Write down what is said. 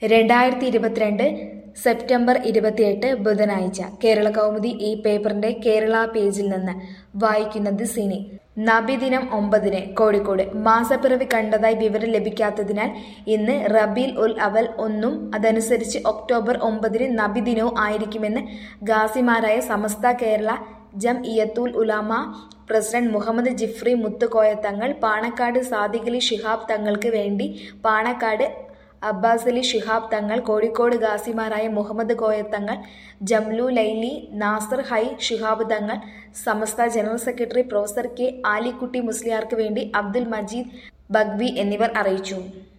രണ്ടായിരത്തി ഇരുപത്തിരണ്ട് സെപ്റ്റംബർ ഇരുപത്തിയെട്ട് ബുധനാഴ്ച കേരള കൗമുദി ഈ പേപ്പറിന്റെ കേരള പേജിൽ നിന്ന് വായിക്കുന്നത് സിനി നബിദിനം ഒമ്പതിന് കോഴിക്കോട് മാസപ്പിറവി കണ്ടതായി വിവരം ലഭിക്കാത്തതിനാൽ ഇന്ന് റബീൽ ഉൽ അവൽ ഒന്നും അതനുസരിച്ച് ഒക്ടോബർ ഒമ്പതിന് നബിദിനവും ആയിരിക്കുമെന്ന് ഗാസിമാരായ സമസ്ത കേരള ജം ഇയത്തുൽ ഉലാമ പ്രസിഡന്റ് മുഹമ്മദ് ജിഫ്രി മുത്തുകോയത്തങ്ങൾ പാണക്കാട് സാദിഖലി ശിഹാബ് തങ്ങൾക്ക് വേണ്ടി പാണക്കാട് അബ്ബാസ് അലി ശിഹാബ് തങ്ങൾ കോഴിക്കോട് ഗാസിമാരായ Muhammad Koya Thangal Jamalullaili Nasar Hayy Shihab Thangal Samastha general secretary professor K Alikutty മുസ്ലിയാർക്ക് വേണ്ടി അബ്ദുൽ മജീദ് ബഗ്വി എന്നിവർ അറിയിച്ചു